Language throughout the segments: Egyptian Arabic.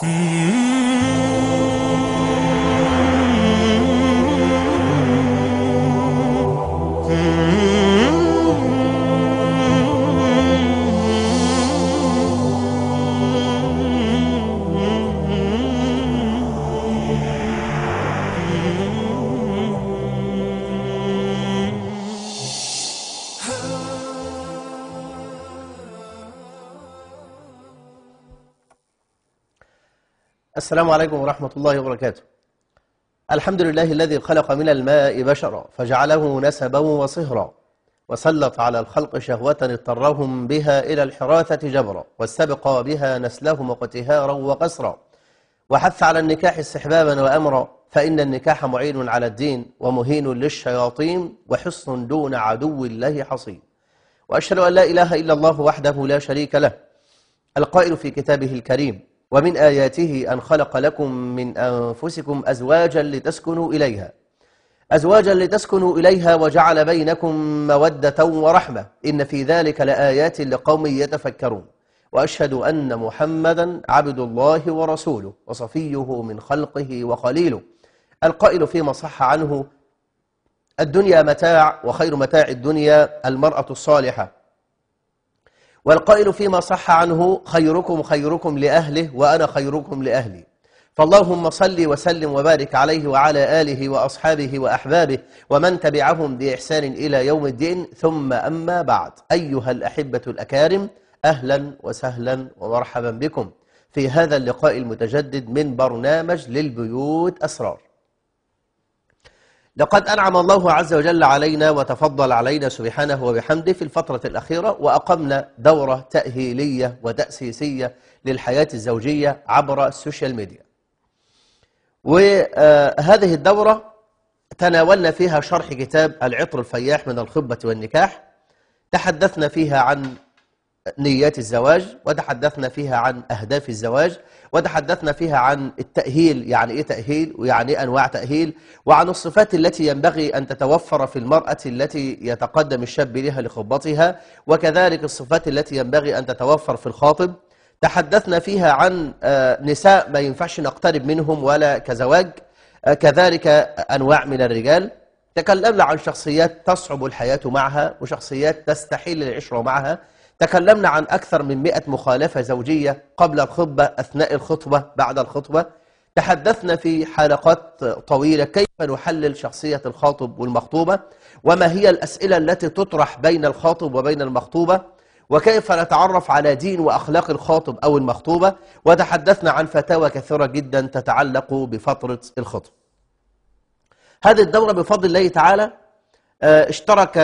السلام عليكم ورحمة الله وبركاته الحمد لله الذي خلق من الماء بشرا فجعله نسبا وصهرا وسلط على الخلق شهوة اضطرهم بها إلى الحراثة جبرا واستبقى بها نسلهم اقتهارا وقسرا وحث على النكاح استحبابا وأمرا فإن النكاح معين على الدين ومهين للشياطين وحصن دون عدو الله حصين وأشهد أن لا إله إلا الله وحده لا شريك له القائل في كتابه الكريم ومن آياته أن خلق لكم من أنفسكم أزواجا لتسكنوا إليها أزواجا لتسكنوا إليها وجعل بينكم مودة ورحمة إن في ذلك لآيات لقوم يتفكرون وأشهد أن محمدا عبد الله ورسوله وصفيه من خلقه وخليله القائل فيما صح عنه الدنيا متاع وخير متاع الدنيا المرأة الصالحة والقائل فيما صح عنه خيركم خيركم لأهله وأنا خيركم لأهلي فاللهم صل وسلم وبارك عليه وعلى آله وأصحابه وأحبابه ومن تبعهم بإحسان إلى يوم الدين ثم أما بعد أيها الأحبة الأكارم أهلا وسهلا ومرحبا بكم في هذا اللقاء المتجدد من برنامج للبيوت أسرار لقد أنعم الله عز وجل علينا وتفضل علينا سبحانه وبحمده في الفترة الأخيرة وأقمنا دورة تأهيلية وتأسيسية للحياة الزوجية عبر السوشيال ميديا وهذه الدورة تناولنا فيها شرح كتاب العطر الفياح من الخطبة والنكاح تحدثنا فيها عن نيات الزواج وتحدثنا فيها عن أهداف الزواج وتحدثنا فيها عن التأهيل يعني إيه تأهيل ويعني إيه أنواع تأهيل وعن الصفات التي ينبغي أن تتوفر في المرأة التي يتقدم الشاب لها لخطبتها وكذلك الصفات التي ينبغي أن تتوفر في الخاطب تحدثنا فيها عن نساء ما ينفعش نقترب منهم ولا كزواج كذلك أنواع من الرجال تكلمنا عن شخصيات تصعب الحياة معها وشخصيات تستحيل العشرة معها تكلمنا عن أكثر من مئة مخالفة زوجية قبل الخطبة أثناء الخطبة بعد الخطبة تحدثنا في حلقات طويلة كيف نحلل شخصية الخاطب والمخطوبة وما هي الأسئلة التي تطرح بين الخاطب وبين المخطوبة وكيف نتعرف على دين وأخلاق الخاطب أو المخطوبة وتحدثنا عن فتاوى كثيرة جدا تتعلق بفترة الخطب هذه الدورة بفضل الله تعالى اشترك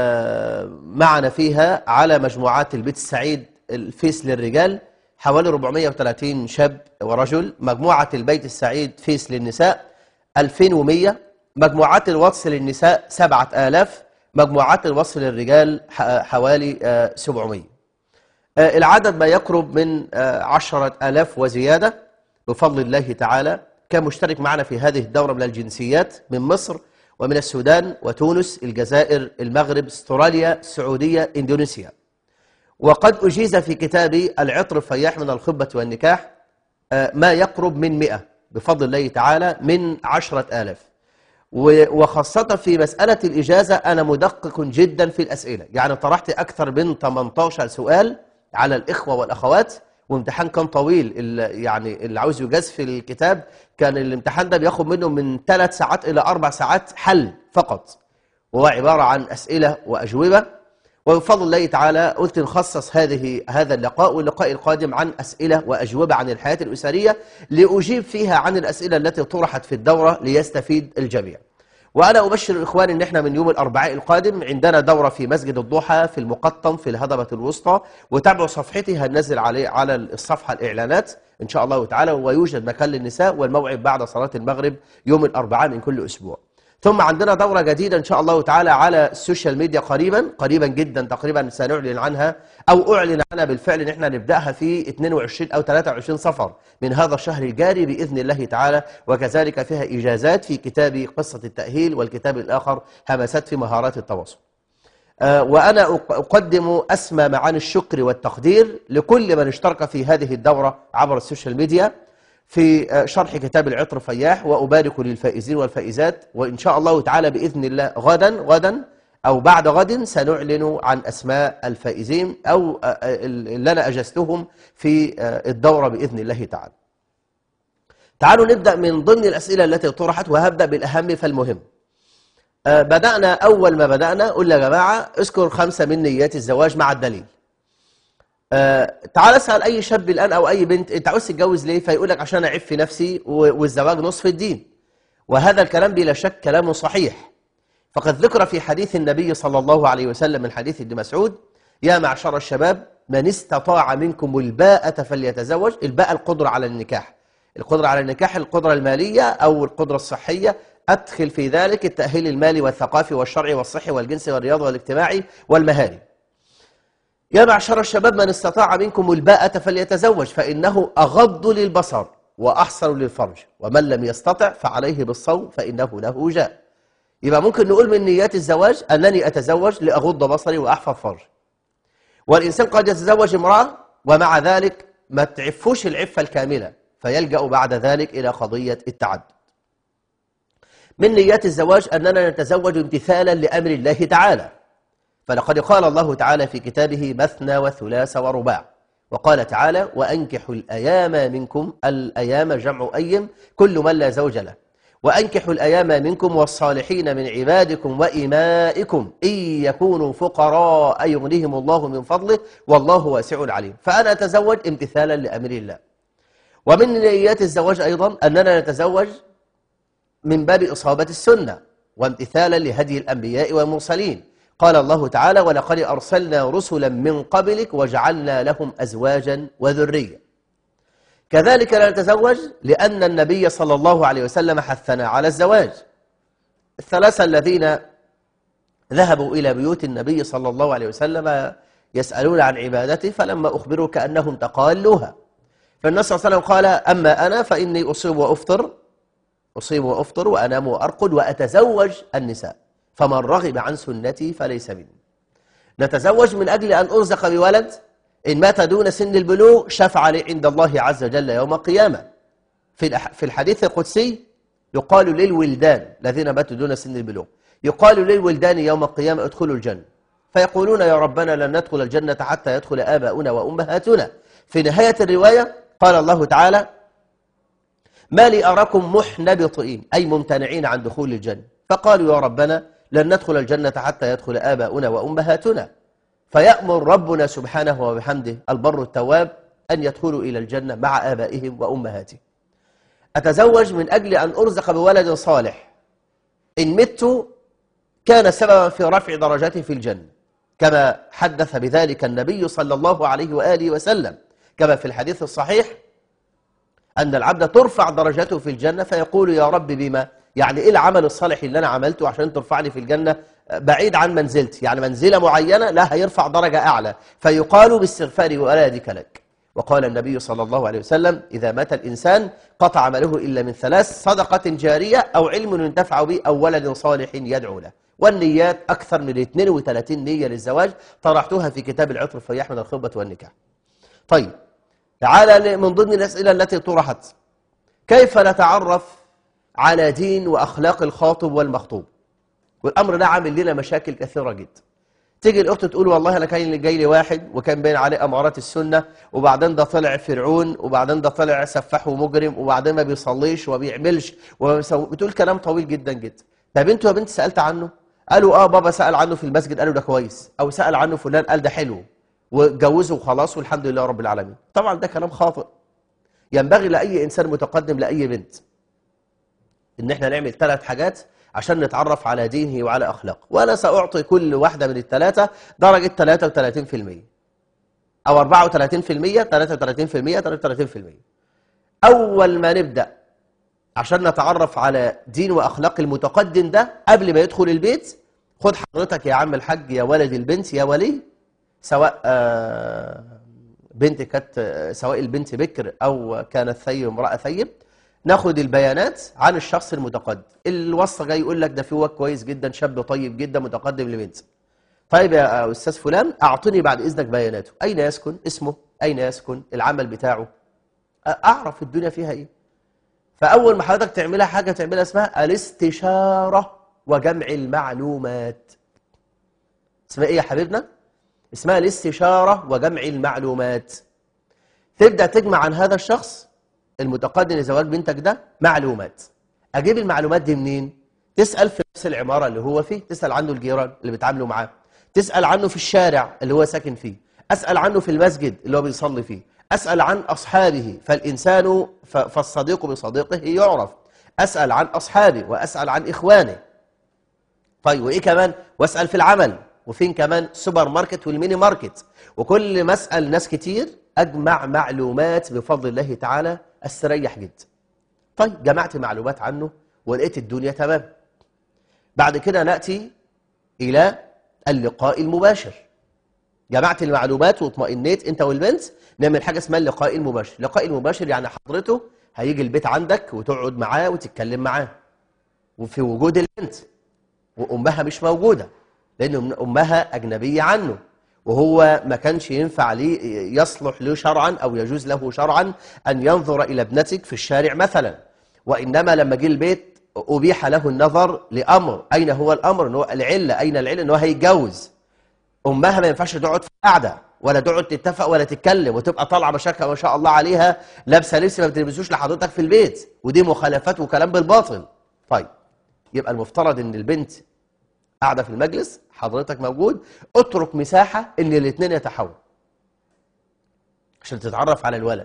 معنا فيها على مجموعات البيت السعيد الفيس للرجال حوالي 430 شاب ورجل مجموعة البيت السعيد فيس للنساء 2100 مجموعات الواتس للنساء 7000 مجموعات الواتس للرجال حوالي 700 العدد ما يقرب من 10000 وزيادة بفضل الله تعالى كان مشترك معنا في هذه الدورة من الجنسيات من مصر ومن السودان وتونس الجزائر المغرب استراليا السعودية اندونيسيا وقد أجيز في كتابي العطر الفياح من الخطبة والنكاح ما يقرب من مئة بفضل الله تعالى من عشرة آلاف وخاصة في مسألة الإجازة أنا مدقق جدا في الأسئلة يعني طرحت أكثر من 18 سؤال على الإخوة والأخوات وامتحان كان طويل يعني اللي عاوز يجاز في الكتاب كان الامتحان ده بياخد منه من ثلاث ساعات إلى أربع ساعات حل فقط وهو عبارة عن أسئلة وأجوبة وبفضل الله تعالى قلت نخصص هذه هذا اللقاء واللقاء القادم عن أسئلة وأجوبة عن الحياة الأسرية لأجيب فيها عن الأسئلة التي طرحت في الدورة ليستفيد الجميع وأنا أبشر الإخوان إن إحنا من يوم الأربعاء القادم عندنا دورة في مسجد الضحى في المقطم في الهضبة الوسطى وتابعوا صفحتي هننزل عليه على الصفحة الإعلانات إن شاء الله تعالى ويوجد مكان للنساء والموعد بعد صلاة المغرب يوم الأربعاء من كل أسبوع ثم عندنا دورة جديدة إن شاء الله تعالى على السوشيال ميديا قريبا قريبا جدا تقريبا سنعلن عنها أو أعلن عنها بالفعل إن إحنا نبدأها في 22 أو 23 صفر من هذا الشهر الجاري بإذن الله تعالى وكذلك فيها إجازات في كتاب قصة التأهيل والكتاب الآخر همسات في مهارات التواصل وأنا أقدم أسمى معاني الشكر والتقدير لكل من اشترك في هذه الدورة عبر السوشيال ميديا في آه، شرح كتاب العطر فياح وأبارك للفائزين والفائزات وإن شاء الله تعالى بإذن الله غدا غدا أو بعد غد سنعلن عن أسماء الفائزين أو آه، آه، اللي أنا أجزتهم في آه، الدورة بإذن الله تعالى تعالوا نبدأ من ضمن الأسئلة التي طرحت وهبدأ بالأهم فالمهم آه، بدأنا أول ما بدأنا قلنا يا جماعة اذكر خمسة من نيات الزواج مع الدليل آه، تعال اسال اي شاب الان او اي بنت انت عاوز تتجوز ليه فيقول لك عشان اعف في نفسي و- والزواج نصف الدين وهذا الكلام بلا شك كلامه صحيح فقد ذكر في حديث النبي صلى الله عليه وسلم من حديث ابن مسعود يا معشر الشباب من استطاع منكم الباءة فليتزوج الباءة القدرة على النكاح القدرة على النكاح القدرة المالية أو القدرة الصحية أدخل في ذلك التأهيل المالي والثقافي والشرعي والصحي والجنسي والرياضي والاجتماعي والمهاري يا معشر الشباب من استطاع منكم الباءة فليتزوج فإنه أغض للبصر وأحسن للفرج ومن لم يستطع فعليه بالصوم فإنه له وجاء يبقى ممكن نقول من نيات الزواج أنني أتزوج لأغض بصري وأحفظ فرجي والإنسان قد يتزوج امرأة ومع ذلك ما تعفوش العفة الكاملة فيلجأ بعد ذلك إلى قضية التعدد من نيات الزواج أننا نتزوج امتثالا لأمر الله تعالى فلقد قال الله تعالى في كتابه مثنى وثلاث ورباع وقال تعالى وأنكحوا الأيام منكم الأيام جمع أيم كل من لا زوج له وأنكحوا الأيام منكم والصالحين من عبادكم وإمائكم إن يكونوا فقراء يغنيهم الله من فضله والله واسع عليم فأنا أتزوج امتثالا لأمر الله ومن نيات الزواج أيضا أننا نتزوج من باب إصابة السنة وامتثالا لهدي الأنبياء والمرسلين قال الله تعالى ولقد أرسلنا رسلا من قبلك وجعلنا لهم أزواجا وذرية كذلك لا نتزوج لأن النبي صلى الله عليه وسلم حثنا على الزواج الثلاثة الذين ذهبوا إلى بيوت النبي صلى الله عليه وسلم يسألون عن عبادته فلما أخبروا كأنهم تقالوها فالنبي صلى الله عليه وسلم قال أما أنا فإني أصيب وأفطر أصيب وأفطر وأنام وأرقد وأتزوج النساء فمن رغب عن سنتي فليس مني نتزوج من أجل أن أرزق بولد إن مات دون سن البلوغ شفع لي عند الله عز وجل يوم القيامة في الأح- في الحديث القدسي يقال للولدان الذين ماتوا دون سن البلوغ يقال للولدان يوم القيامة ادخلوا الجنة فيقولون يا ربنا لن ندخل الجنة حتى يدخل آباؤنا وأمهاتنا في نهاية الرواية قال الله تعالى ما لي أراكم محنبطين أي ممتنعين عن دخول الجنة فقالوا يا ربنا لن ندخل الجنة حتى يدخل آباؤنا وأمهاتنا فيأمر ربنا سبحانه وبحمده البر التواب أن يدخلوا إلى الجنة مع آبائهم وأمهاتهم أتزوج من أجل أن أرزق بولد صالح إن مت كان سببا في رفع درجاتي في الجنة كما حدث بذلك النبي صلى الله عليه وآله وسلم كما في الحديث الصحيح أن العبد ترفع درجته في الجنة فيقول يا رب بما يعني إيه العمل الصالح اللي أنا عملته عشان ترفعني في الجنة بعيد عن منزلتي يعني منزلة معينة لا هيرفع درجة أعلى فيقال باستغفار ولادك لك وقال النبي صلى الله عليه وسلم إذا مات الإنسان قطع عمله إلا من ثلاث صدقة جارية أو علم ينتفع به أو ولد صالح يدعو له والنيات أكثر من 32 نية للزواج طرحتها في كتاب العطر الفياح من الخطبة والنكاح طيب تعالى من ضمن الأسئلة التي طرحت كيف نتعرف على دين وأخلاق الخاطب والمخطوب والأمر ده عامل لنا مشاكل كثيرة جدا تيجي الأخت تقول والله أنا كان جاي لي واحد وكان باين عليه أمارات السنة وبعدين ده طلع فرعون وبعدين ده طلع سفاح ومجرم وبعدين ما بيصليش وما بيعملش وما بيسوي بتقول كلام طويل جدا جدا طب انتوا يا بنت سألت عنه قالوا اه بابا سأل عنه في المسجد قالوا ده كويس أو سأل عنه فلان قال ده حلو واتجوزه وخلاص والحمد لله رب العالمين طبعا ده كلام خاطئ ينبغي لأي إنسان متقدم لأي بنت إن احنا نعمل ثلاث حاجات عشان نتعرف على دينه وعلى أخلاقه وأنا سأعطي كل واحدة من الثلاثة درجة 33% أو 34% 33% 33% أول ما نبدأ عشان نتعرف على دين وأخلاق المتقدم ده قبل ما يدخل البيت خد حضرتك يا عم الحاج يا ولد البنت يا ولي سواء آه، بنت كانت آه، سواء البنت بكر أو كانت ثيب امرأة ثيب ناخد البيانات عن الشخص المتقدم الوصف جاي يقول لك ده في واد كويس جدا شاب طيب جدا متقدم لبنت طيب يا أستاذ فلان أعطني بعد إذنك بياناته أين يسكن اسمه أين يسكن العمل بتاعه أعرف الدنيا فيها إيه فأول ما حضرتك تعملها حاجة تعملها اسمها الاستشارة وجمع المعلومات اسمها ايه يا حبيبنا؟ اسمها الاستشارة وجمع المعلومات تبدأ تجمع عن هذا الشخص المتقدم لزواج بنتك ده معلومات أجيب المعلومات دي منين؟ تسأل في نفس العمارة اللي هو فيه تسأل عنه الجيران اللي بيتعاملوا معاه تسأل عنه في الشارع اللي هو ساكن فيه أسأل عنه في المسجد اللي هو بيصلي فيه أسأل عن أصحابه فالإنسان فالصديق بصديقه يعرف أسأل عن أصحابه وأسأل عن إخوانه طيب وإيه كمان وأسأل في العمل وفين كمان سوبر ماركت والميني ماركت وكل ما أسأل ناس كتير أجمع معلومات بفضل الله تعالى استريح جدا طيب جمعت معلومات عنه ولقيت الدنيا تمام بعد كده نأتي إلى اللقاء المباشر جمعت المعلومات واطمئنيت انت والبنت نعمل حاجه اسمها اللقاء المباشر اللقاء المباشر يعني حضرته هيجي البيت عندك وتقعد معاه وتتكلم معاه وفي وجود البنت وامها مش موجوده لان امها اجنبيه عنه وهو ما كانش ينفع ليه يصلح له شرعا او يجوز له شرعا ان ينظر الى ابنتك في الشارع مثلا وانما لما جه البيت ابيح له النظر لامر اين هو الامر ان هو العله اين العله ان هو هيتجوز امها ما ينفعش تقعد في قاعده ولا تقعد تتفق ولا تتكلم وتبقى طالعه مشاكل ما شاء الله عليها لابسه لبس ما بتلبسوش لحضرتك في البيت ودي مخالفات وكلام بالباطل طيب يبقى المفترض ان البنت قاعده في المجلس حضرتك موجود اترك مساحه ان الاثنين يتحاوروا عشان تتعرف على الولد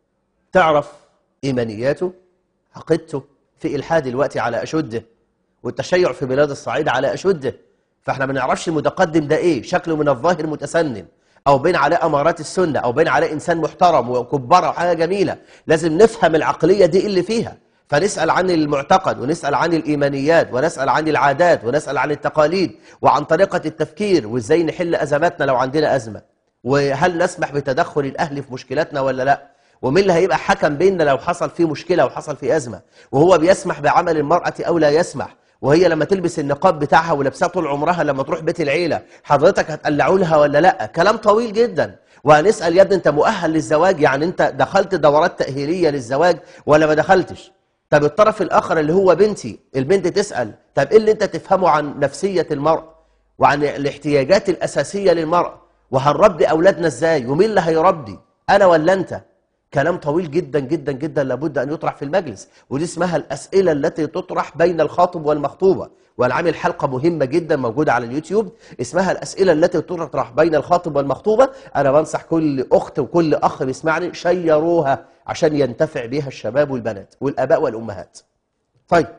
تعرف ايمانياته عقيدته في الحاد الوقت على اشده والتشيع في بلاد الصعيد على اشده فاحنا ما نعرفش المتقدم ده ايه شكله من الظاهر متسنن او بين عليه امارات السنه او بين عليه انسان محترم وكبره وحاجه جميله لازم نفهم العقليه دي اللي فيها فنسال عن المعتقد ونسال عن الايمانيات ونسال عن العادات ونسال عن التقاليد وعن طريقه التفكير وازاي نحل ازماتنا لو عندنا ازمه وهل نسمح بتدخل الاهل في مشكلاتنا ولا لا ومين اللي هيبقى حكم بيننا لو حصل فيه مشكله وحصل فيه ازمه وهو بيسمح بعمل المراه او لا يسمح وهي لما تلبس النقاب بتاعها ولابساه طول عمرها لما تروح بيت العيلة حضرتك هتقلعوا لها ولا لا كلام طويل جدا وهنسأل يا ابني انت مؤهل للزواج يعني انت دخلت دورات تأهيلية للزواج ولا ما دخلتش طب الطرف الآخر اللي هو بنتي البنت تسأل طب ايه اللي انت تفهمه عن نفسية المرأة وعن الاحتياجات الأساسية للمرأة وهنربي أولادنا ازاي ومين اللي هيربي أنا ولا أنت كلام طويل جدا جدا جدا لابد أن يطرح في المجلس ودي اسمها الأسئلة التي تطرح بين الخاطب والمخطوبة وأنا عامل حلقة مهمة جدا موجودة على اليوتيوب اسمها الأسئلة التي تطرح بين الخاطب والمخطوبة أنا بنصح كل أخت وكل أخ بيسمعني شيروها عشان ينتفع بها الشباب والبنات والآباء والأمهات طيب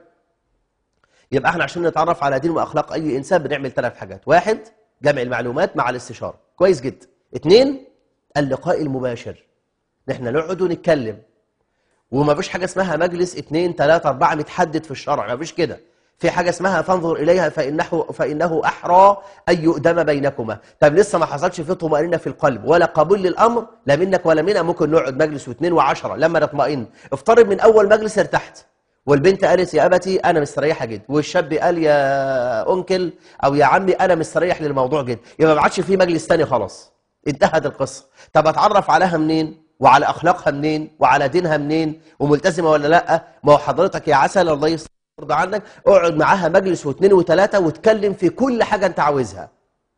يبقى احنا عشان نتعرف على دين وأخلاق أي إنسان بنعمل ثلاث حاجات واحد جمع المعلومات مع الاستشارة كويس جدا اثنين اللقاء المباشر نحن نقعد ونتكلم وما فيش حاجة اسمها مجلس اثنين ثلاثة أربعة متحدد في الشرع ما فيش كده في حاجة اسمها فانظر إليها فإنه, فإنه أحرى أن يؤدم بينكما طب لسه ما حصلش فيه طمأنينة في القلب ولا قبول للأمر لا منك ولا منا ممكن نقعد مجلس واثنين وعشرة لما نطمئن افترض من أول مجلس ارتحت والبنت قالت يا أبتي أنا مستريحة جدا والشاب قال يا أنكل أو يا عمي أنا مستريح للموضوع جدا يبقى ما عادش في مجلس تاني خلاص انتهت القصة طب أتعرف عليها منين وعلى أخلاقها منين وعلى دينها منين وملتزمة ولا لأ ما هو حضرتك يا عسل الله يرضى عنك اقعد معاها مجلس واثنين وثلاثة واتكلم في كل حاجة انت عاوزها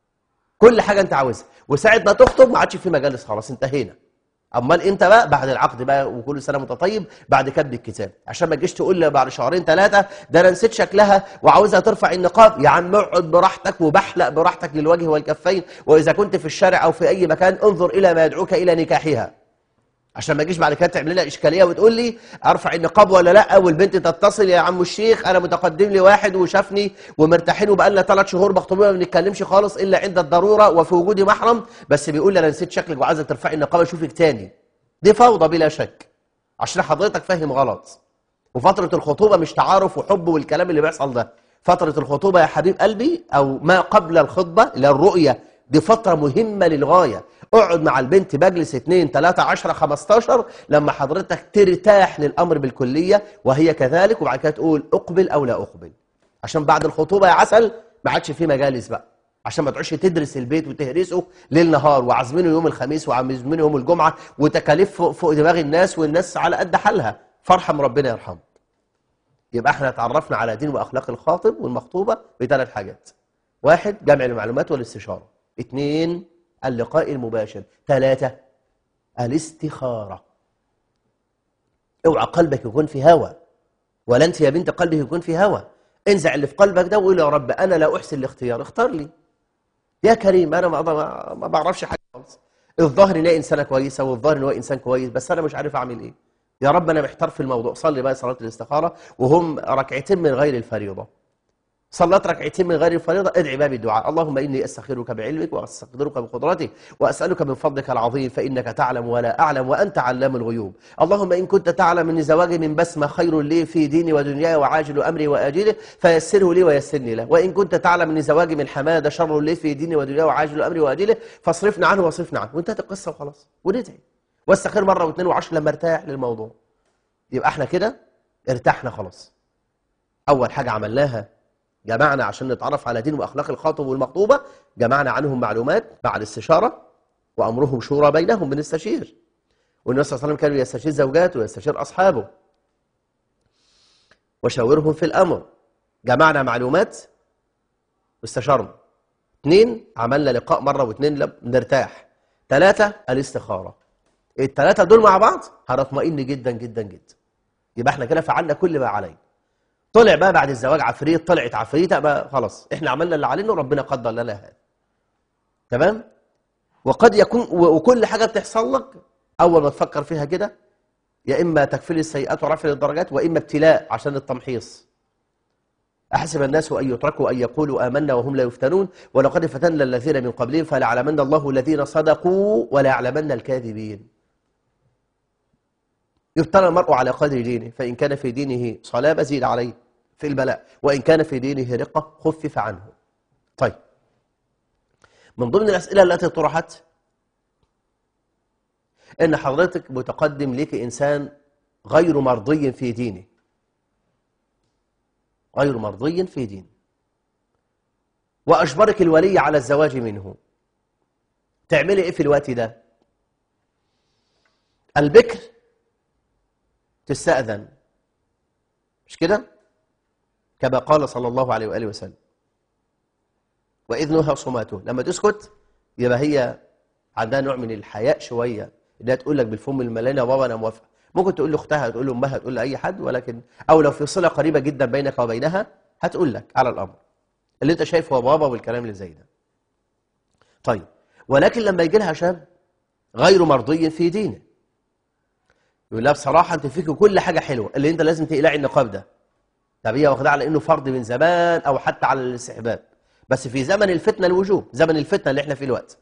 كل حاجة انت عاوزها وساعة ما تخطب ما عادش في مجالس خلاص انتهينا امال انت بقى بعد العقد بقى وكل سنه وانت طيب بعد كتب الكتاب عشان ما تجيش تقول لي بعد شهرين ثلاثه ده انا نسيت شكلها وعاوزها ترفع النقاب يا عم اقعد براحتك وبحلق براحتك للوجه والكفين واذا كنت في الشارع او في اي مكان انظر الى ما يدعوك الى نكاحها عشان ما تجيش بعد كده تعمل لنا اشكاليه وتقول لي ارفع النقاب ولا لا والبنت تتصل يا عم الشيخ انا متقدم لي واحد وشافني ومرتاحين وبقى لنا ثلاث شهور مخطوبين ما بنتكلمش خالص الا عند الضروره وفي وجود محرم بس بيقول لي انا نسيت شكلك وعايزك ترفعي النقاب اشوفك تاني دي فوضى بلا شك عشان حضرتك فاهم غلط وفتره الخطوبه مش تعارف وحب والكلام اللي بيحصل ده فتره الخطوبه يا حبيب قلبي او ما قبل الخطبه الى الرؤيه دي فتره مهمه للغايه اقعد مع البنت مجلس 2 3 10 15 لما حضرتك ترتاح للامر بالكليه وهي كذلك وبعد كده تقول اقبل او لا اقبل عشان بعد الخطوبه يا عسل ما عادش في مجالس بقى عشان ما تقعدش تدرس البيت وتهرسه ليل نهار وعازمينه يوم الخميس وعازمينه يوم الجمعه وتكاليف فوق, فوق دماغ الناس والناس على قد حالها فارحم ربنا يرحمه يبقى احنا اتعرفنا على دين واخلاق الخاطب والمخطوبه بثلاث حاجات واحد جمع المعلومات والاستشاره اثنين اللقاء المباشر ثلاثه الاستخاره اوعى قلبك يكون في هوى ولا انت يا بنت قلبك يكون في هوى انزع اللي في قلبك ده وقول يا رب انا لا احسن الاختيار اختار لي يا كريم انا ما ما بعرفش حاجه خالص الظاهر ان هي انسانه كويسه والظاهر ان هو انسان كويس بس انا مش عارف اعمل ايه يا رب انا محتار في الموضوع صلي بقى صلاه الاستخاره وهم ركعتين من غير الفريضه صلت ركعتين من غير الفريضة ادعي باب الدعاء اللهم إني أستخيرك بعلمك وأستقدرك بقدرتك وأسألك من فضلك العظيم فإنك تعلم ولا أعلم وأنت علام الغيوب اللهم إن كنت تعلم أن زواجي من بسمة خير لي في ديني ودنياي وعاجل أمري وآجله فيسره لي ويسرني له وإن كنت تعلم أن زواجي من حمادة شر لي في ديني ودنياي وعاجل أمري وآجله فاصرفنا عنه واصرفنا عنه وانتهت القصة وخلاص وندعي واستخير مرة واثنين وعشر لما ارتاح للموضوع يبقى احنا كده ارتحنا خلاص أول حاجة عملناها جمعنا عشان نتعرف على دين وأخلاق الخاطب والمخطوبة جمعنا عنهم معلومات مع الاستشارة وأمرهم شورى بينهم بنستشير والنبي صلى الله عليه وسلم كان يستشير زوجاته ويستشير أصحابه وشاورهم في الأمر جمعنا معلومات واستشرنا اثنين عملنا لقاء مرة واثنين نرتاح ثلاثة الاستخارة الثلاثة دول مع بعض هنطمئن جدا جدا جدا يبقى احنا كده فعلنا كل ما علينا طلع بقى بعد الزواج عفريت طلعت عفريتة بقى خلاص احنا عملنا اللي علينا وربنا قدر لنا هذا تمام وقد يكون وكل حاجة بتحصل لك أول ما تفكر فيها كده يا إما تكفير السيئات ورفع الدرجات وإما ابتلاء عشان التمحيص أحسب الناس أن يتركوا أن يقولوا آمنا وهم لا يفتنون ولقد فتنا الذين من قبلهم فليعلمن الله الذين صدقوا وليعلمن الكاذبين يبتلى المرء على قدر دينه فإن كان في دينه صلابة زيد عليه في البلاء وإن كان في دينه رقة خفف عنه طيب من ضمن الأسئلة التي طرحت إن حضرتك متقدم لك إنسان غير مرضي في دينه غير مرضي في دينه وأجبرك الولي على الزواج منه تعملي إيه في الوقت ده البكر تستأذن مش كده كما قال صلى الله عليه وآله وسلم وإذنها صماته لما تسكت يبقى هي عندها نوع من الحياء شوية انها تقول لك بالفم المليان يا بابا انا موافقه ممكن تقول لاختها تقول لامها تقول لاي حد ولكن او لو في صله قريبه جدا بينك وبينها هتقول لك على الامر اللي انت شايفه هو بابا والكلام اللي زي ده طيب ولكن لما يجي لها شاب غير مرضي في دينه يقول لها بصراحة أنت فيك كل حاجة حلوة اللي أنت لازم تقلعي النقاب ده طب هي واخدها على إنه فرض من زمان أو حتى على الاستحباب بس في زمن الفتنة الوجوب زمن الفتنة اللي احنا فيه الوقت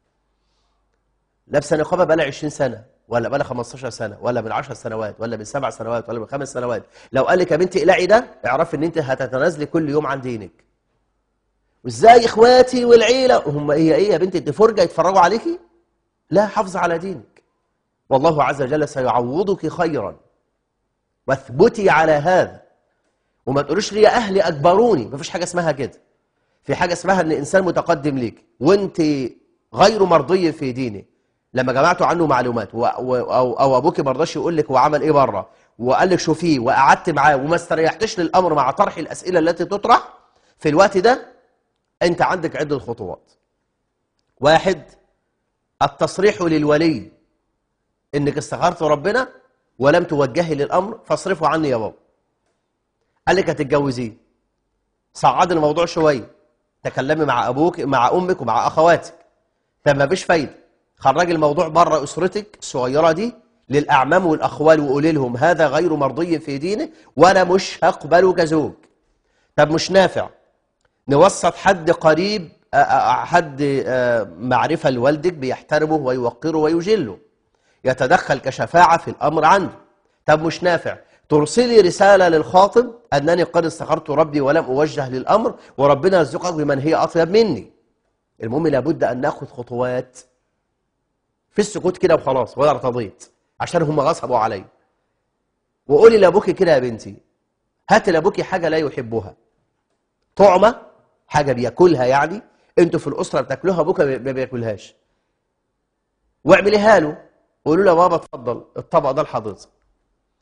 لابسه نقابة بقى لها 20 سنة ولا بقى لها 15 سنة ولا من 10 سنوات ولا من 7 سنوات ولا من 5 سنوات لو قال لك يا بنتي اقلعي ده اعرفي ان انت هتتنازلي كل يوم عن دينك وازاي اخواتي والعيلة هم ايه ايه يا بنتي انت فرجة يتفرجوا عليكي لا حافظ على دينك والله عز وجل سيعوضك خيرا واثبتي على هذا وما تقولوش لي يا أهلي أجبروني ما فيش حاجة اسمها كده في حاجة اسمها أن إنسان متقدم ليك وانت غير مرضي في دينه لما جمعتوا عنه معلومات و... و... أو... أو أبوك ما رضاش يقول لك هو عمل إيه بره وقال لك شوفيه وقعدت معاه وما استريحتش للأمر مع طرح الأسئلة التي تطرح في الوقت ده أنت عندك عدة خطوات واحد التصريح للولي انك استغفرت ربنا ولم توجهي للامر فاصرفه عني يا بابا قال لك هتتجوزيه صعد الموضوع شويه تكلمي مع ابوك مع امك ومع اخواتك فما فيش فايده خرجي الموضوع بره اسرتك الصغيره دي للاعمام والاخوال وقولي لهم هذا غير مرضي في دينه وانا مش هقبله كزوج طب مش نافع نوسط حد قريب حد معرفه لوالدك بيحترمه ويوقره ويجله يتدخل كشفاعة في الأمر عنده طب مش نافع ترسلي رسالة للخاطب أنني قد استخرت ربي ولم أوجه للأمر وربنا يرزقك بمن هي أطيب مني المهم لابد أن ناخذ خطوات في السكوت كده وخلاص ولا ارتضيت عشان هم غصبوا علي وقولي لأبوكي كده يا بنتي هات لأبوكي حاجة لا يحبها طعمة حاجة بياكلها يعني انتوا في الأسرة بتاكلوها أبوك ما بياكلهاش واعمليها له قولوا له يا بابا اتفضل الطبق ده لحضرتك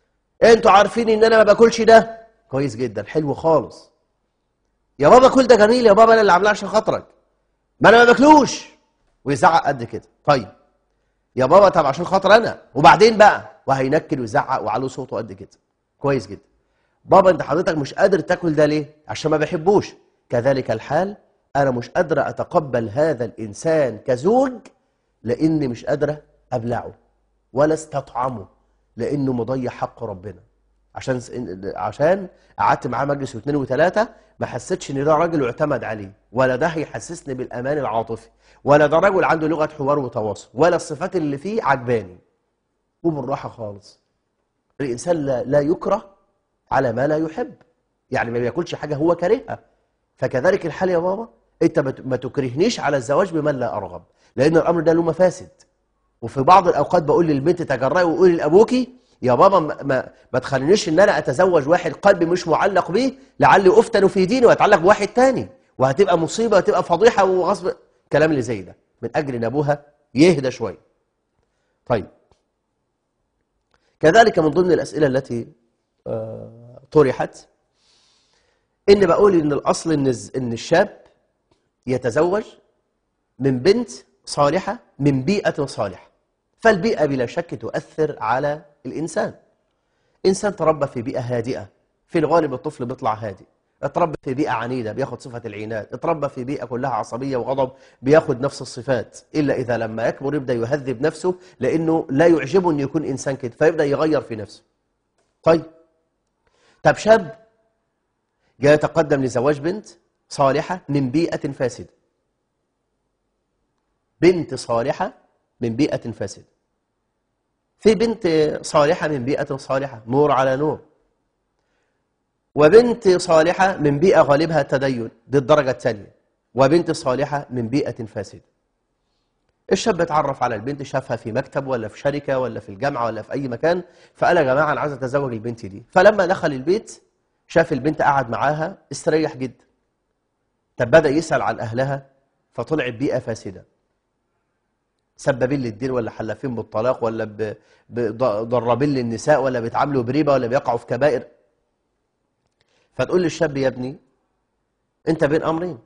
انتوا عارفين ان انا ما باكلش ده كويس جدا حلو خالص يا بابا كل ده جميل يا بابا انا اللي عاملاه عشان خاطرك ما انا ما باكلوش ويزعق قد كده طيب يا بابا طب عشان خاطر انا وبعدين بقى وهينكد ويزعق وعلو صوته قد كده كويس جدا بابا انت حضرتك مش قادر تاكل ده ليه عشان ما بحبوش كذلك الحال انا مش قادره اتقبل هذا الانسان كزوج لاني مش قادره ابلعه ولا استطعمه لانه مضيع حق ربنا عشان عشان قعدت معاه مجلس واثنين وثلاثه ما حسيتش ان ده راجل يعتمد عليه ولا ده هيحسسني بالامان العاطفي ولا ده راجل عنده لغه حوار وتواصل ولا الصفات اللي فيه عجباني وبالراحه خالص الانسان لا, لا يكره على ما لا يحب يعني ما بياكلش حاجه هو كارهها فكذلك الحال يا بابا انت ما تكرهنيش على الزواج بمن لا ارغب لان الامر ده له مفاسد وفي بعض الاوقات بقول للبنت تجرأي وقولي لابوكي يا بابا ما, ما, ما تخلينيش ان انا اتزوج واحد قلبي مش معلق بيه لعلي افتن في ديني واتعلق بواحد تاني وهتبقى مصيبه وهتبقى فضيحه وغصب كلام اللي زي ده من اجل ان ابوها يهدى شويه طيب كذلك من ضمن الاسئله التي آه طرحت ان بقول ان الاصل ان ان الشاب يتزوج من بنت صالحه من بيئه صالحه فالبيئه بلا شك تؤثر على الانسان انسان تربى في بيئه هادئه في الغالب الطفل بيطلع هادئ اتربى في بيئة عنيدة بياخد صفة العناد اتربى في بيئة كلها عصبية وغضب بياخد نفس الصفات إلا إذا لما يكبر يبدأ يهذب نفسه لأنه لا يعجبه أن يكون إنسان كده فيبدأ يغير في نفسه طيب طب شاب جاء يتقدم لزواج بنت صالحة من بيئة فاسدة بنت صالحة من بيئة فاسدة في بنت صالحة من بيئة صالحة نور على نور وبنت صالحة من بيئة غالبها التدين دي الدرجة الثانية وبنت صالحة من بيئة فاسدة الشاب اتعرف على البنت شافها في مكتب ولا في شركة ولا في الجامعة ولا في أي مكان فقال يا جماعة أنا عايز أتزوج البنت دي فلما دخل البيت شاف البنت قعد معاها استريح جدا طب بدأ يسأل عن أهلها فطلعت بيئة فاسدة سبابين للدين ولا حلافين بالطلاق ولا ضرابين للنساء ولا بيتعاملوا بريبة ولا بيقعوا في كبائر فتقول للشاب يا ابني انت بين امرين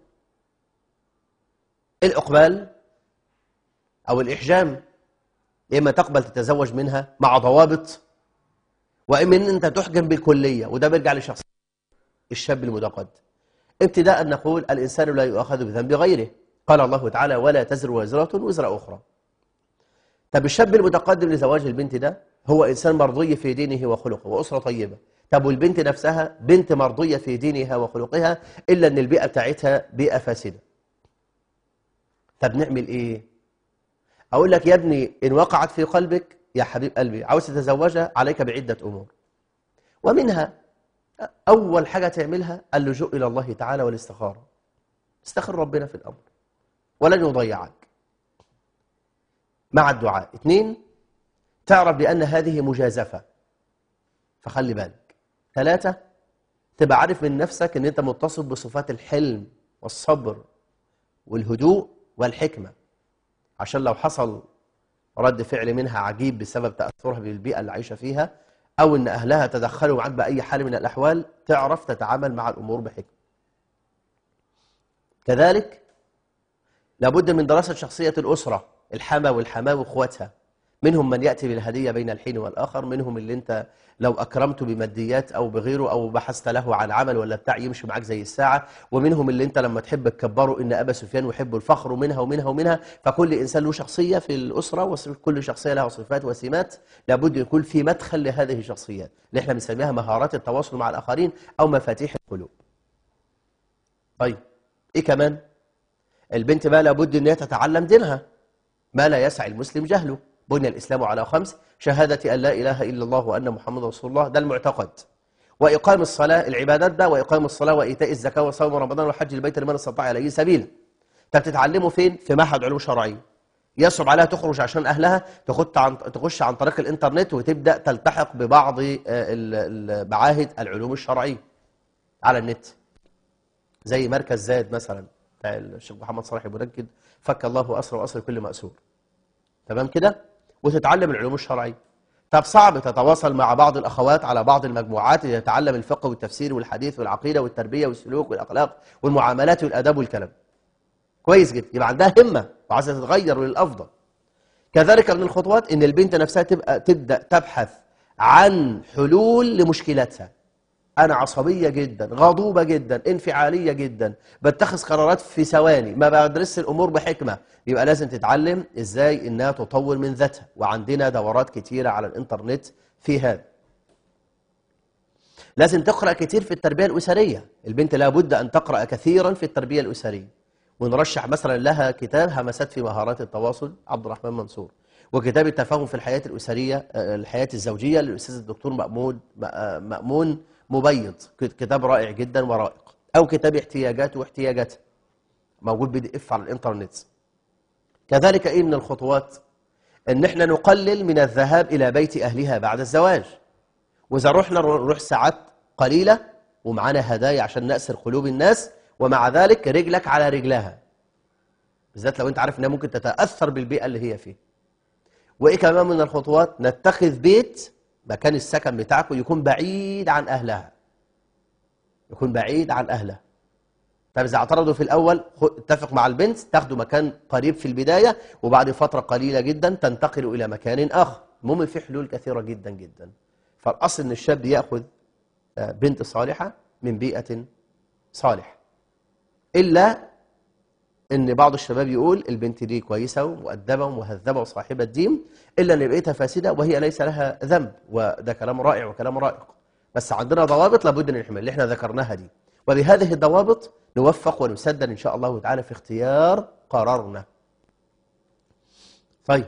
الاقبال او الاحجام اما تقبل تتزوج منها مع ضوابط واما ان انت تحجم بالكليه وده بيرجع لشخص الشاب المتقدم ابتداء نقول الانسان لا يؤاخذ بذنب غيره قال الله تعالى ولا تزر وزره وزر اخرى طب الشاب المتقدم لزواج البنت ده هو انسان مرضي في دينه وخلقه واسره طيبه طب والبنت نفسها بنت مرضية في دينها وخلقها إلا أن البيئة بتاعتها بيئة فاسدة طب نعمل إيه؟ أقول لك يا ابني إن وقعت في قلبك يا حبيب قلبي عاوز تتزوجها عليك بعدة أمور ومنها أول حاجة تعملها اللجوء إلى الله تعالى والاستخارة استخر ربنا في الأمر ولن يضيعك مع الدعاء اثنين تعرف بأن هذه مجازفة فخلي بالك ثلاثة تبقى عارف من نفسك ان انت متصف بصفات الحلم والصبر والهدوء والحكمة عشان لو حصل رد فعل منها عجيب بسبب تأثرها بالبيئة اللي عايشة فيها أو أن أهلها تدخلوا معاك بأي حال من الأحوال تعرف تتعامل مع الأمور بحكمة كذلك لابد من دراسة شخصية الأسرة الحما والحماه وإخواتها منهم من يأتي بالهدية بين الحين والآخر منهم اللي انت لو أكرمته بماديات أو بغيره أو بحثت له عن عمل ولا بتاع يمشي معاك زي الساعة ومنهم اللي انت لما تحب تكبره إن أبا سفيان يحب الفخر ومنها ومنها ومنها فكل إنسان له شخصية في الأسرة وكل شخصية لها صفات وسمات لابد يكون في مدخل لهذه الشخصيات اللي احنا بنسميها مهارات التواصل مع الآخرين أو مفاتيح القلوب طيب إيه كمان البنت بقى لابد أن هي تتعلم دينها ما لا يسع المسلم جهله بني الإسلام على خمس شهادة أن لا إله إلا الله وأن محمد رسول الله ده المعتقد وإقام الصلاة العبادات ده وإقام الصلاة وإيتاء الزكاة وصوم رمضان وحج البيت لمن استطاع إليه سبيلا طب تتعلموا فين؟ في معهد علوم شرعية يصعب عليها تخرج عشان أهلها تخط عن تخش عن طريق الإنترنت وتبدأ تلتحق ببعض المعاهد العلوم الشرعية على النت زي مركز زاد مثلا بتاع الشيخ محمد صلاح المنجد فك الله أسر وأسر كل مأسور تمام كده وتتعلم العلوم الشرعية طب صعب تتواصل مع بعض الأخوات على بعض المجموعات ليتعلم الفقه والتفسير والحديث والعقيدة والتربية والسلوك والأخلاق والمعاملات والأداب والكلام كويس جدا يبقى عندها همة وعايزة تتغير للأفضل كذلك من الخطوات ان البنت نفسها تبقى تبدأ تبحث عن حلول لمشكلاتها أنا عصبية جدا غضوبة جدا انفعالية جدا بتخذ قرارات في ثواني ما بدرس الأمور بحكمة يبقى لازم تتعلم إزاي إنها تطور من ذاتها وعندنا دورات كتيرة على الإنترنت في هذا لازم تقرأ كتير في التربية الأسرية البنت لابد أن تقرأ كثيرا في التربية الأسرية ونرشح مثلا لها كتاب همسات في مهارات التواصل عبد الرحمن منصور وكتاب التفاهم في الحياة الأسرية الحياة الزوجية للأستاذ الدكتور مأمون مأمون مبيض كتاب رائع جدا ورائق أو كتاب احتياجات واحتياجات موجود بي دي اف على الانترنت كذلك ايه من الخطوات ان احنا نقلل من الذهاب الى بيت اهلها بعد الزواج واذا رحنا نروح ساعات قليله ومعانا هدايا عشان نأسر قلوب الناس ومع ذلك رجلك على رجلها بالذات لو انت عارف انها ممكن تتأثر بالبيئة اللي هي فيه وايه كمان من الخطوات نتخذ بيت مكان السكن بتاعكم يكون بعيد عن أهلها يكون بعيد عن أهلها طب إذا اعترضوا في الأول اتفق مع البنت تاخدوا مكان قريب في البداية وبعد فترة قليلة جدا تنتقلوا إلى مكان آخر المهم في حلول كثيرة جدا جدا فالأصل أن الشاب يأخذ بنت صالحة من بيئة صالحة إلا ان بعض الشباب يقول البنت دي كويسة ومؤدبة ومهذبة وصاحبة دين إلا أن بقيتها فاسدة وهي ليس لها ذنب وده كلام رائع وكلام رائق بس عندنا ضوابط لابد أن نحمل اللي احنا ذكرناها دي وبهذه الضوابط نوفق ونسدد إن شاء الله تعالى في اختيار قرارنا طيب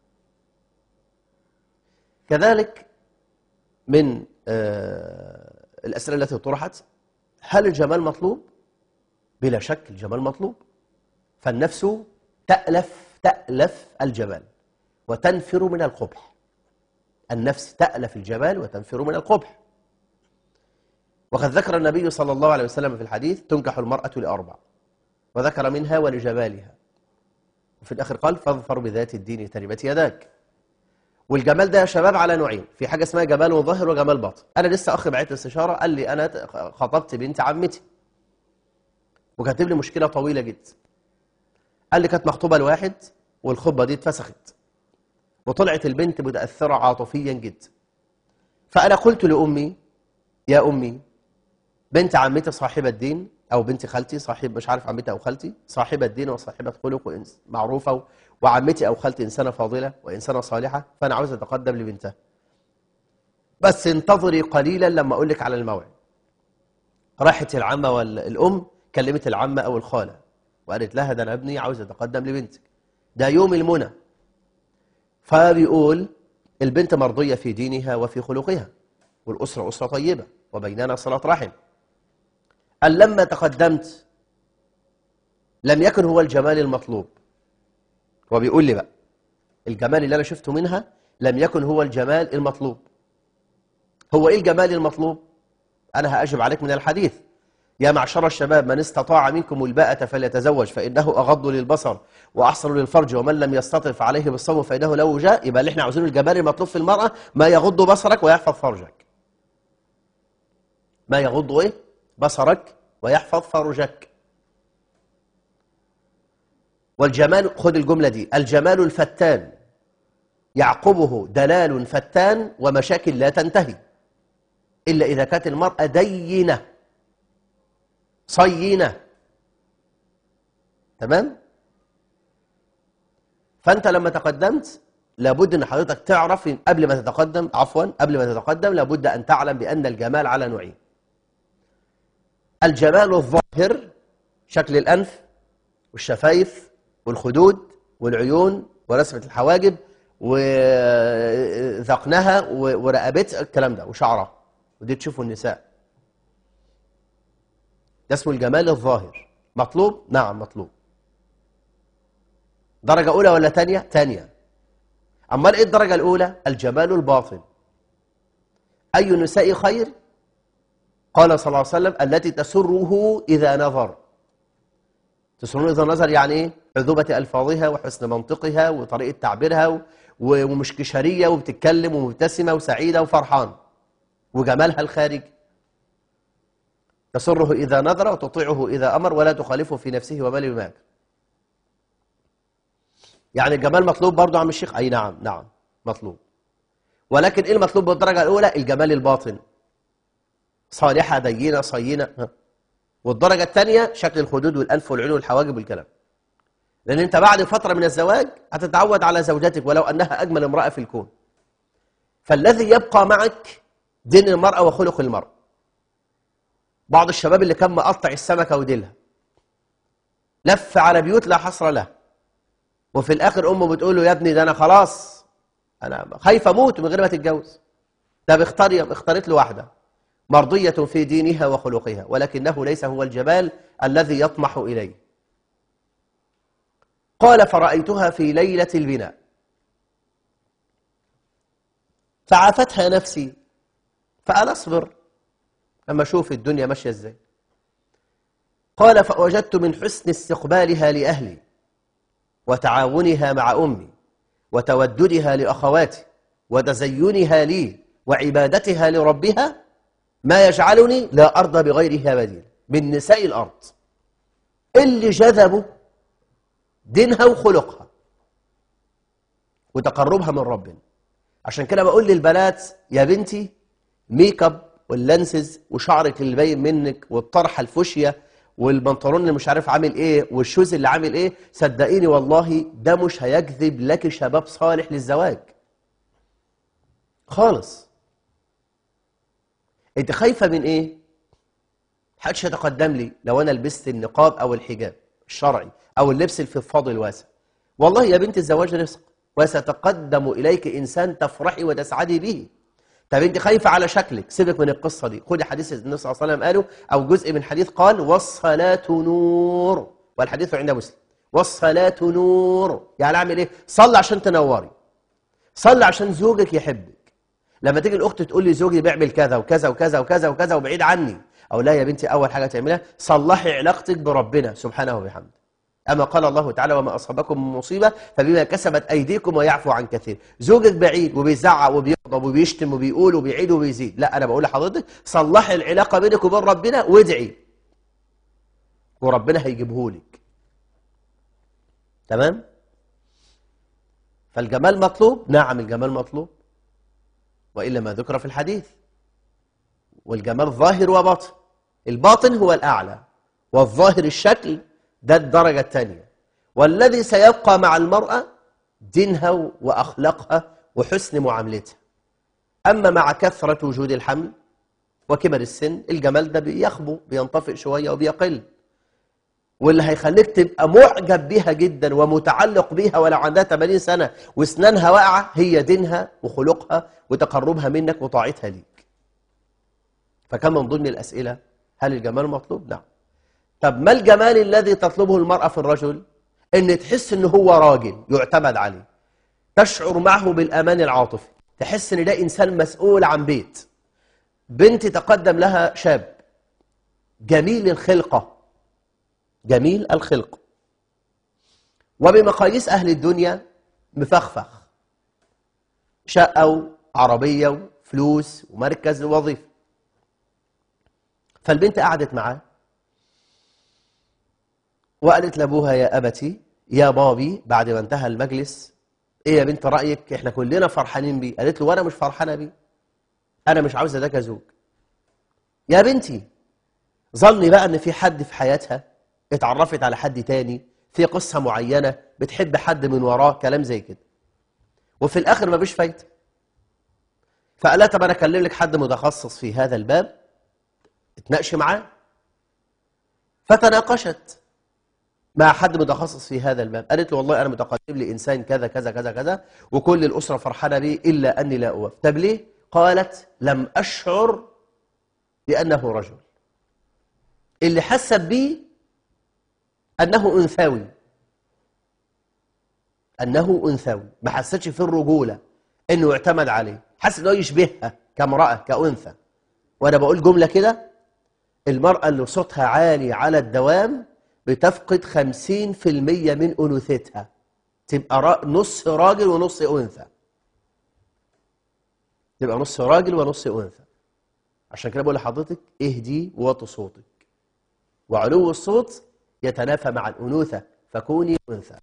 كذلك من آه الأسئلة التي طرحت هل الجمال مطلوب؟ بلا شك الجمال مطلوب فالنفس تألف تألف الجمال وتنفر من القبح النفس تألف الجمال وتنفر من القبح وقد ذكر النبي صلى الله عليه وسلم في الحديث تنكح المرأة لأربع وذكر منها ولجمالها وفي الآخر قال فاظفر بذات الدين تربت يداك والجمال ده يا شباب على نوعين في حاجة اسمها جمال ظاهر وجمال باطن أنا لسه أخ بعت استشارة قال لي أنا خطبت بنت عمتي وكاتب لي مشكلة طويلة جدا قال لي كانت مخطوبة لواحد والخطبة دي اتفسخت وطلعت البنت متأثرة عاطفيا جدا فأنا قلت لأمي يا أمي بنت عمتي صاحبة دين أو بنت خالتي صاحب مش عارف عمتي أو خالتي صاحبة دين وصاحبة خلق معروفة وعمتي أو خالتي إنسانة فاضلة وإنسانة صالحة فأنا عاوز أتقدم لبنتها بس انتظري قليلا لما أقول لك على الموعد راحت العمة والأم كلمت العمة أو الخالة وقالت لها ده أنا ابني عاوز أتقدم لبنتك ده يوم المنى فبيقول البنت مرضية في دينها وفي خلقها والأسرة أسرة طيبة وبيننا صلاة رحم قال لما تقدمت لم يكن هو الجمال المطلوب هو بيقول لي بقى الجمال اللي أنا شفته منها لم يكن هو الجمال المطلوب هو إيه الجمال المطلوب أنا هأجب عليك من الحديث يا معشر الشباب من استطاع منكم الباءة فليتزوج فإنه أغض للبصر وأحسن للفرج ومن لم يستطع فعليه بالصوم فإنه له وجاء يبقى اللي احنا عاوزينه الجمال المطلوب في المرأة ما يغض بصرك ويحفظ فرجك ما يغض إيه؟ بصرك ويحفظ فرجك والجمال خذ الجملة دي الجمال الفتان يعقبه دلال فتان ومشاكل لا تنتهي إلا إذا كانت المرأة دينة صينة تمام فأنت لما تقدمت لابد أن حضرتك تعرف قبل ما تتقدم عفوا قبل ما تتقدم لابد أن تعلم بأن الجمال على نوعين الجمال الظاهر شكل الأنف والشفايف والخدود والعيون ورسمة الحواجب وذقنها ورقبتها الكلام ده وشعرها ودي تشوفوا النساء ده اسمه الجمال الظاهر مطلوب؟ نعم مطلوب درجة أولى ولا تانية؟ تانية أما إيه الدرجة الأولى؟ الجمال الباطن أي النساء خير؟ قال صلى الله عليه وسلم التي تسره إذا نظر تسره إذا نظر يعني إيه؟ عذوبة ألفاظها وحسن منطقها وطريقة تعبيرها و- ومش كشرية وبتتكلم ومبتسمة وسعيدة وفرحان وجمالها الخارجي تسره إذا نظر وتطيعه إذا أمر ولا تخالفه في نفسه وماله بماك يعني الجمال مطلوب برضو عم الشيخ أي نعم نعم مطلوب ولكن إيه المطلوب بالدرجة الأولى الجمال الباطن صالحة دينة صينة ها. والدرجة الثانية شكل الخدود والأنف والعيون والحواجب والكلام لأن أنت بعد فترة من الزواج هتتعود على زوجتك ولو أنها أجمل امرأة في الكون فالذي يبقى معك دين المرأة وخلق المرأة بعض الشباب اللي كان مقطع السمكة وديلها لف على بيوت لا حصر له وفي الآخر أمه بتقول له يا ابني ده أنا خلاص أنا خايف أموت من غير ما تتجوز طب اختار اختارت له واحدة مرضية في دينها وخلقها ولكنه ليس هو الجمال الذي يطمح إليه قال فرأيتها في ليلة البناء فعافتها نفسي فقال اصبر أما أشوف الدنيا ماشية إزاي قال فوجدت من حسن استقبالها لأهلي وتعاونها مع أمي وتوددها لأخواتي وتزينها لي وعبادتها لربها ما يجعلني لا أرضى بغيرها بديل من نساء الأرض اللي جذبوا دينها وخلقها وتقربها من ربنا عشان كده بقول للبنات يا بنتي ميك اب واللانسز وشعرك اللي باين منك والطرحه الفوشيا والبنطلون اللي مش عارف عامل ايه والشوز اللي عامل ايه صدقيني والله ده مش هيجذب لك شباب صالح للزواج خالص انت خايفه من ايه محدش يتقدم لي لو انا لبست النقاب او الحجاب الشرعي او اللبس الفضفاض الواسع والله يا بنت الزواج رزق وستقدم اليك انسان تفرحي وتسعدي به طب انت خايفه على شكلك سيبك من القصه دي خدي حديث النبي صلى الله عليه وسلم قاله او جزء من حديث قال والصلاه نور والحديث عند مسلم والصلاه نور يعني اعمل ايه صلي عشان تنوري صلي عشان زوجك يحبك لما تيجي الاخت تقول لي زوجي بيعمل كذا وكذا وكذا وكذا وكذا وبعيد عني او لا يا بنتي اول حاجه تعملها صلحي علاقتك بربنا سبحانه وبحمده أما قال الله تعالى وما أصابكم من مصيبة فبما كسبت أيديكم ويعفو عن كثير زوجك بعيد وبيزعق وبيغضب وبيشتم وبيقول وبيعيد وبيزيد لا أنا بقول لحضرتك صلحي العلاقة بينك وبين ربنا وادعي وربنا هيجيبهولك تمام فالجمال مطلوب نعم الجمال مطلوب وإلا ما ذكر في الحديث والجمال ظاهر وباطن الباطن هو الأعلى والظاهر الشكل ده الدرجة الثانية والذي سيبقى مع المرأة دينها وأخلاقها وحسن معاملتها أما مع كثرة وجود الحمل وكبر السن الجمال ده بيخبو بينطفئ شوية وبيقل واللي هيخليك تبقى معجب بيها جدا ومتعلق بيها ولو عندها 80 سنة واسنانها واقعة هي دينها وخلقها وتقربها منك وطاعتها ليك فكان من ضمن الأسئلة هل الجمال مطلوب؟ نعم طب ما الجمال الذي تطلبه المرأة في الرجل ان تحس ان هو راجل يعتمد عليه تشعر معه بالامان العاطفي تحس ان ده انسان مسؤول عن بيت بنت تقدم لها شاب جميل الخلقة جميل الخلق وبمقاييس اهل الدنيا مفخفخ شقة وعربية وفلوس ومركز ووظيفة فالبنت قعدت معاه وقالت لابوها يا أبتي يا بابي بعد ما انتهى المجلس ايه يا بنت رأيك احنا كلنا فرحانين بيه قالت له وانا مش فرحانة بيه انا مش عاوزة ده كزوج يا بنتي ظني بقى ان في حد في حياتها اتعرفت على حد تاني في قصة معينة بتحب حد من وراه كلام زي كده وفي الاخر ما بيش فايته فقال طب انا اكلم لك حد متخصص في هذا الباب اتناقشي معاه فتناقشت مع حد متخصص في هذا الباب قالت له والله أنا متقدم لي إنسان كذا كذا كذا كذا وكل الأسرة فرحانة بيه إلا أني لا أوافق طب ليه؟ قالت لم أشعر بأنه رجل اللي حست بيه أنه أنثوي أنه أنثوي ما حستش في الرجولة أنه يعتمد عليه حس أنه يشبهها كامرأة كأنثى وأنا بقول جملة كده المرأة اللي صوتها عالي على الدوام بتفقد 50% من أنوثتها تبقى را... نص راجل ونص أنثى تبقى نص راجل ونص أنثى عشان كده بقول لحضرتك اهدي وطي صوتك وعلو الصوت يتنافى مع الأنوثة فكوني أنثى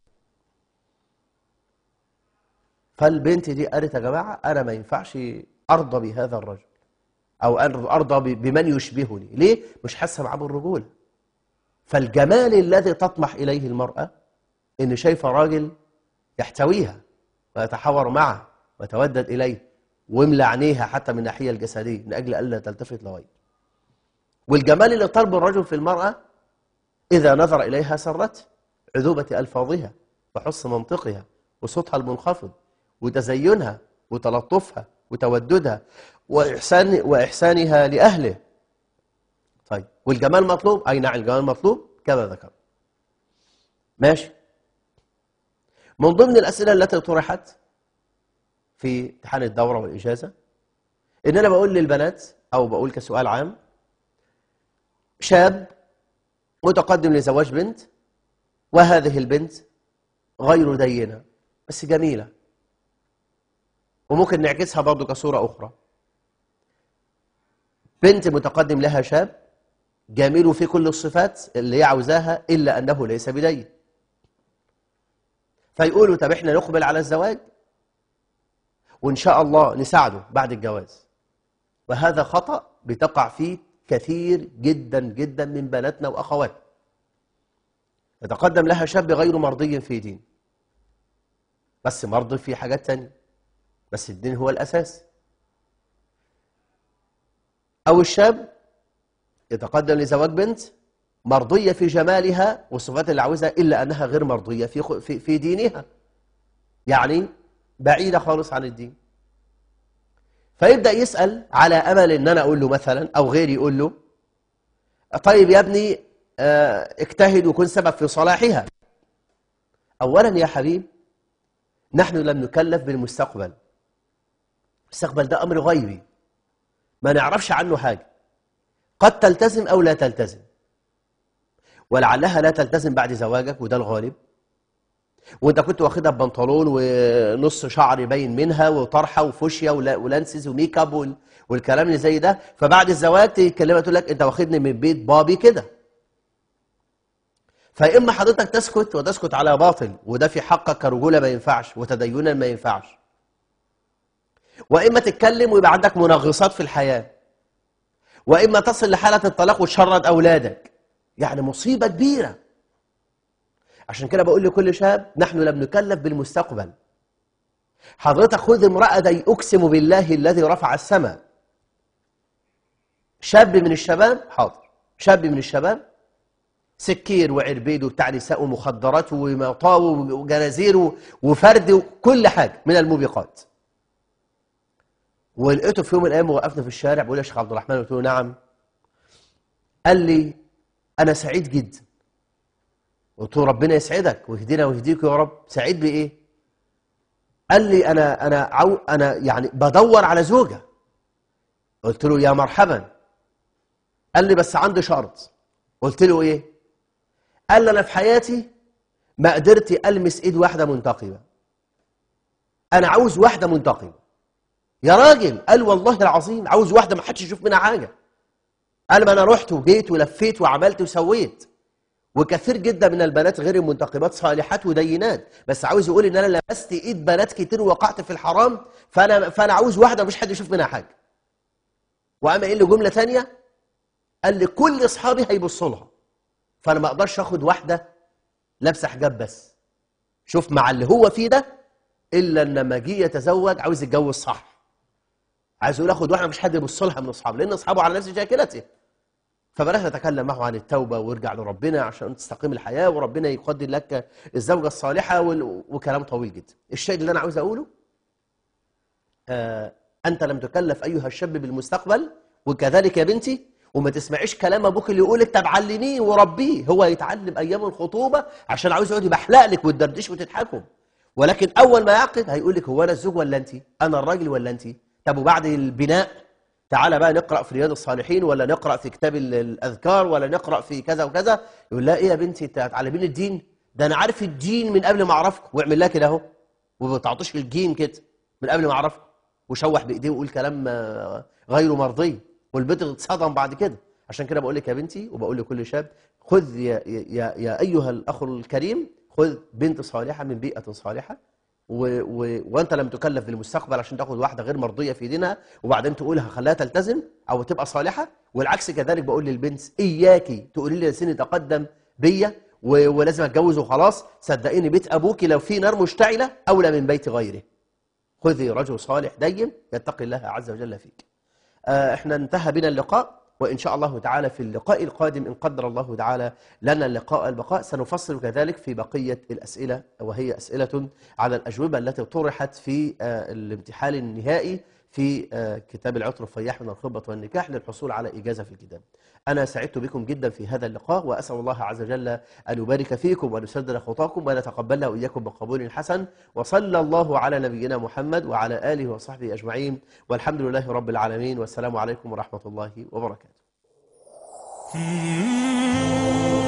فالبنت دي قالت يا جماعة أنا ما ينفعش أرضى بهذا الرجل أو أرضى بمن يشبهني ليه؟ مش حاسة معاه بالرجولة فالجمال الذي تطمح إليه المرأة إن شايفة راجل يحتويها ويتحاور معه ويتودد إليه ويملى عينيها حتى من الناحية الجسدية من أجل ألا تلتفت لغيره والجمال اللي طلبه الرجل في المرأة إذا نظر إليها سرت عذوبة ألفاظها وحسن منطقها وصوتها المنخفض وتزينها وتلطفها وتوددها وإحسان وإحسانها لأهله طيب والجمال مطلوب أي نعم الجمال مطلوب كما ذكر ماشي من ضمن الأسئلة التي طرحت في امتحان الدورة والإجازة إن أنا بقول للبنات أو بقول كسؤال عام شاب متقدم لزواج بنت وهذه البنت غير دينة بس جميلة وممكن نعكسها برضه كصورة أخرى بنت متقدم لها شاب جميل في كل الصفات اللي هي عاوزاها إلا أنه ليس بدين فيقولوا طب احنا نقبل على الزواج وإن شاء الله نساعده بعد الجواز وهذا خطأ بتقع فيه كثير جدا جدا من بناتنا وأخواتنا يتقدم لها شاب غير مرضي في دين بس مرضي في حاجات تانية بس الدين هو الأساس أو الشاب يتقدم لزواج بنت مرضية في جمالها والصفات اللي عاوزها إلا أنها غير مرضية في, في, في دينها يعني بعيدة خالص عن الدين فيبدأ يسأل على أمل أن أنا أقول له مثلا أو غيري يقول له طيب يا ابني اجتهد وكن سبب في صلاحها أولا يا حبيب نحن لم نكلف بالمستقبل المستقبل ده أمر غيبي ما نعرفش عنه حاجة قد تلتزم أو لا تلتزم ولعلها لا تلتزم بعد زواجك وده الغالب وانت كنت واخدها ببنطلون ونص شعر باين منها وطرحه وفوشيا ولانسز وميك اب والكلام اللي زي ده فبعد الزواج تكلمها تقول لك انت واخدني من بيت بابي كده فاما حضرتك تسكت وتسكت على باطل وده في حقك كرجوله ما ينفعش وتدينا ما ينفعش واما تتكلم ويبقى عندك منغصات في الحياه واما تصل لحاله الطلاق وتشرد اولادك يعني مصيبه كبيره عشان كده بقول لكل شاب نحن لم نكلف بالمستقبل حضرتك خذ امرأة دي أقسم بالله الذي رفع السماء شاب من الشباب حاضر شاب من الشباب سكير وعربيد وبتاع نساء ومخدرات ومطاو وجنازير وفرد وكل حاجة من الموبقات ولقيته في يوم من الأيام وقفنا في الشارع بقول يا شيخ عبد الرحمن قلت له نعم قال لي أنا سعيد جدا قلت له ربنا يسعدك ويهدينا ويهديك يا رب سعيد بإيه قال لي أنا أنا عو أنا يعني بدور على زوجة قلت له يا مرحبا قال لي بس عندي شرط قلت له إيه قال لي أنا في حياتي ما قدرت ألمس إيد واحدة منتقبة أنا عاوز واحدة منتقبة يا راجل قال والله العظيم عاوز واحدة ما حدش يشوف منها حاجة قال ما أنا رحت وجيت ولفيت وعملت وسويت وكثير جدا من البنات غير المنتقبات صالحات ودينات بس عاوز يقول ان انا لمست ايد بنات كتير وقعت في الحرام فانا فانا عاوز واحده مش حد يشوف منها حاجه وقام قايل له جمله ثانيه قال لي كل اصحابي هيبصوا لها فانا ما اقدرش اخد واحده لابسه حجاب بس شوف مع اللي هو فيه ده الا ان لما جه يتزوج عاوز يتجوز صح عايز يقول اخد واحده مش حد يبص لها من اصحابه لان اصحابه على نفس شاكلته فبلاش نتكلم معه عن التوبة وارجع لربنا عشان تستقيم الحياة وربنا يقدر لك الزوجة الصالحة وكلام طويل جدا الشيء اللي أنا عاوز أقوله آه أنت لم تكلف أيها الشاب بالمستقبل وكذلك يا بنتي وما تسمعيش كلام أبوك اللي يقولك طب علميه وربيه هو يتعلم أيام الخطوبة عشان عاوز يقعد يبحلق لك وتدردش وتضحكوا ولكن أول ما يعقد هيقول لك هو أنا الزوج ولا أنت أنا الراجل ولا أنت طب وبعد البناء تعالى بقى نقرأ في رياض الصالحين ولا نقرأ في كتاب الأذكار ولا نقرأ في كذا وكذا يقول لا إيه يا بنتي أنت هتعلمين الدين ده أنا عارف الدين من قبل ما أعرفكم ويعمل لها كده أهو وما تعطيش الجيم كده من قبل ما أعرفكم وشوح بايديه ويقول كلام آه، غير مرضي والبنت تتصدم بعد كده عشان كده بقول لك يا بنتي وبقول لكل شاب خذ يا, يا, يا ايها الاخ الكريم خذ بنت صالحه من بيئه صالحه و و وانت لم تكلف بالمستقبل عشان تاخد واحده غير مرضيه في دينها وبعدين تقول هخليها تلتزم او تبقى صالحه والعكس كذلك بقول للبنت اياكي تقولي لي سني تقدم بيا و- ولازم اتجوز وخلاص صدقيني بيت ابوكي لو في نار مشتعله اولى من بيت غيره خذي رجل صالح دين يتقي الله عز وجل فيك آه، احنا انتهى بنا اللقاء وإن شاء الله تعالى في اللقاء القادم إن قدر الله تعالى لنا اللقاء البقاء سنفصل كذلك في بقية الأسئلة وهي أسئلة على الأجوبة التي طرحت في آه، الامتحان النهائي في آه، كتاب العطر الفياح من الخطبة والنكاح للحصول على إجازة في الكتاب أنا سعدت بكم جدا في هذا اللقاء وأسأل الله عز وجل أن يبارك فيكم وأن يسدد خطاكم وأن يتقبلنا وإياكم بقبول حسن وصلى الله على نبينا محمد وعلى آله وصحبه أجمعين والحمد لله رب العالمين والسلام عليكم ورحمة الله وبركاته Mm-hmm.